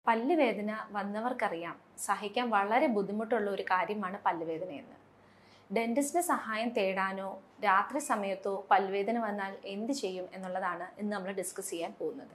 പല്ലുവേദന വന്നവർക്കറിയാം സഹിക്കാൻ വളരെ ബുദ്ധിമുട്ടുള്ള ഒരു കാര്യമാണ് പല്ലുവേദന എന്ന് ഡെന്റിസ്റ്റിന്റെ സഹായം തേടാനോ രാത്രി സമയത്തോ പല്ലുവേദന വന്നാൽ എന്ത് ചെയ്യും എന്നുള്ളതാണ് ഇന്ന് നമ്മൾ ഡിസ്കസ് ചെയ്യാൻ പോകുന്നത്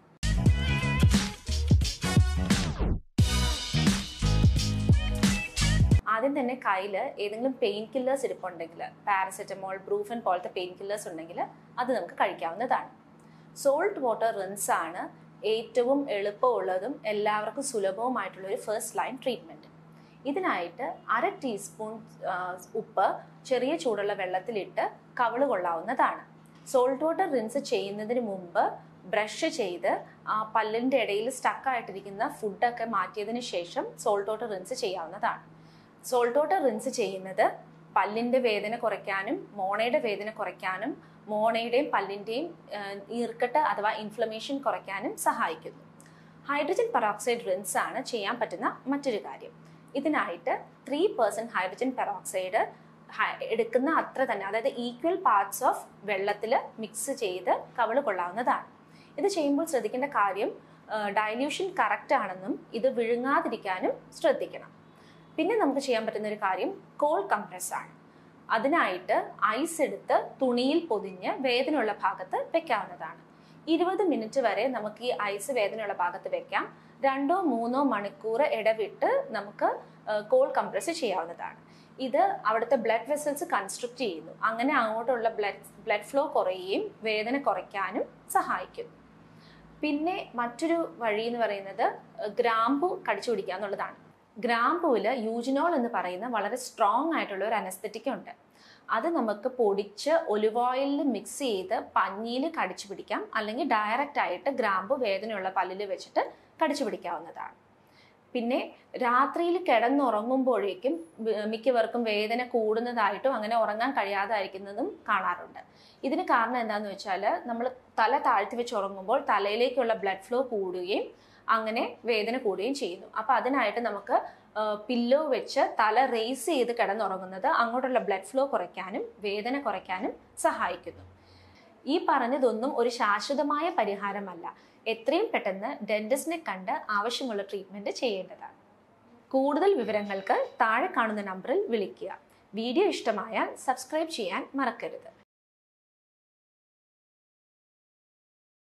ആദ്യം തന്നെ കയ്യിൽ ഏതെങ്കിലും പെയിൻ കില്ലേഴ്സ് ഇരിപ്പുണ്ടെങ്കിൽ പാരസെറ്റമോൾ ബ്രൂഫൻ പോലത്തെ പെയിൻ കില്ലേഴ്സ് ഉണ്ടെങ്കിൽ അത് നമുക്ക് കഴിക്കാവുന്നതാണ് സോൾട്ട് വാട്ടർ റിൻസ് ആണ് ഏറ്റവും എളുപ്പമുള്ളതും എല്ലാവർക്കും സുലഭവുമായിട്ടുള്ള ഒരു ഫസ്റ്റ് ലൈൻ ട്രീറ്റ്മെൻറ്റ് ഇതിനായിട്ട് അര ടീസ്പൂൺ ഉപ്പ് ചെറിയ ചൂടുള്ള വെള്ളത്തിലിട്ട് കവിള് കൊള്ളാവുന്നതാണ് സോൾട്ട് വാട്ടർ റിൻസ് ചെയ്യുന്നതിന് മുമ്പ് ബ്രഷ് ചെയ്ത് ആ പല്ലിൻ്റെ ഇടയിൽ സ്റ്റക്കായിട്ടിരിക്കുന്ന ഫുഡൊക്കെ മാറ്റിയതിന് ശേഷം സോൾട്ട് വാട്ടർ റിൻസ് ചെയ്യാവുന്നതാണ് സോൾട്ട് വാട്ടർ റിൻസ് ചെയ്യുന്നത് പല്ലിൻ്റെ വേദന കുറയ്ക്കാനും മോണയുടെ വേദന കുറയ്ക്കാനും മോണയുടെയും പല്ലിൻ്റെയും ഈർക്കെട്ട് അഥവാ ഇൻഫ്ലമേഷൻ കുറയ്ക്കാനും സഹായിക്കുന്നു ഹൈഡ്രജൻ പെറോക്സൈഡ് റിൻസ് ആണ് ചെയ്യാൻ പറ്റുന്ന മറ്റൊരു കാര്യം ഇതിനായിട്ട് ത്രീ പെർസെൻറ്റ് ഹൈഡ്രജൻ പെറോക്സൈഡ് എടുക്കുന്ന അത്ര തന്നെ അതായത് ഈക്വൽ പാർട്സ് ഓഫ് വെള്ളത്തിൽ മിക്സ് ചെയ്ത് കവിള് കൊള്ളാവുന്നതാണ് ഇത് ചെയ്യുമ്പോൾ ശ്രദ്ധിക്കേണ്ട കാര്യം ഡയല്യൂഷൻ കറക്റ്റ് ആണെന്നും ഇത് വിഴുങ്ങാതിരിക്കാനും ശ്രദ്ധിക്കണം പിന്നെ നമുക്ക് ചെയ്യാൻ പറ്റുന്ന ഒരു കാര്യം കോൾ കംപ്രസ് ആണ് അതിനായിട്ട് ഐസ് എടുത്ത് തുണിയിൽ പൊതിഞ്ഞ് വേദനയുള്ള ഭാഗത്ത് വെക്കാവുന്നതാണ് ഇരുപത് മിനിറ്റ് വരെ നമുക്ക് ഈ ഐസ് വേദനയുള്ള ഭാഗത്ത് വെക്കാം രണ്ടോ മൂന്നോ മണിക്കൂർ ഇടവിട്ട് നമുക്ക് കോൾ കംപ്രസ് ചെയ്യാവുന്നതാണ് ഇത് അവിടുത്തെ ബ്ലഡ് വെസൽസ് കൺസ്ട്രക്ട് ചെയ്യുന്നു അങ്ങനെ അങ്ങോട്ടുള്ള ബ്ലഡ് ബ്ലഡ് ഫ്ലോ കുറയുകയും വേദന കുറയ്ക്കാനും സഹായിക്കുന്നു പിന്നെ മറ്റൊരു വഴി എന്ന് പറയുന്നത് ഗ്രാമ്പു കടിച്ചു പിടിക്കുക എന്നുള്ളതാണ് ഗ്രാമ്പൂവിൽ യൂജിനോൾ എന്ന് പറയുന്ന വളരെ സ്ട്രോങ് ആയിട്ടുള്ള ഒരു അനസ്തറ്റിക് ഉണ്ട് അത് നമുക്ക് പൊടിച്ച് ഒലിവ് ഓയിലിൽ മിക്സ് ചെയ്ത് പഞ്ഞിയിൽ കടിച്ചു പിടിക്കാം അല്ലെങ്കിൽ ഡയറക്റ്റ് ആയിട്ട് ഗ്രാമ്പു വേദനയുള്ള പല്ലിൽ വെച്ചിട്ട് കടിച്ചു പിടിക്കാവുന്നതാണ് പിന്നെ രാത്രിയിൽ കിടന്നുറങ്ങുമ്പോഴേക്കും മിക്കവർക്കും വേദന കൂടുന്നതായിട്ടും അങ്ങനെ ഉറങ്ങാൻ കഴിയാതായിരിക്കുന്നതും കാണാറുണ്ട് ഇതിന് കാരണം എന്താണെന്ന് വെച്ചാൽ നമ്മൾ തല താഴ്ത്തി വെച്ച് ഉറങ്ങുമ്പോൾ തലയിലേക്കുള്ള ബ്ലഡ് ഫ്ലോ കൂടുകയും അങ്ങനെ വേദന കൂടുകയും ചെയ്യുന്നു അപ്പോൾ അതിനായിട്ട് നമുക്ക് പില്ലോ വെച്ച് തല റേസ് ചെയ്ത് കിടന്നുറങ്ങുന്നത് അങ്ങോട്ടുള്ള ബ്ലഡ് ഫ്ലോ കുറയ്ക്കാനും വേദന കുറയ്ക്കാനും സഹായിക്കുന്നു ഈ പറഞ്ഞതൊന്നും ഒരു ശാശ്വതമായ പരിഹാരമല്ല എത്രയും പെട്ടെന്ന് ഡെന്റിസ്റ്റിനെ കണ്ട് ആവശ്യമുള്ള ട്രീറ്റ്മെന്റ് ചെയ്യേണ്ടതാണ് കൂടുതൽ വിവരങ്ങൾക്ക് താഴെ കാണുന്ന നമ്പറിൽ വിളിക്കുക വീഡിയോ ഇഷ്ടമായാൽ സബ്സ്ക്രൈബ് ചെയ്യാൻ മറക്കരുത്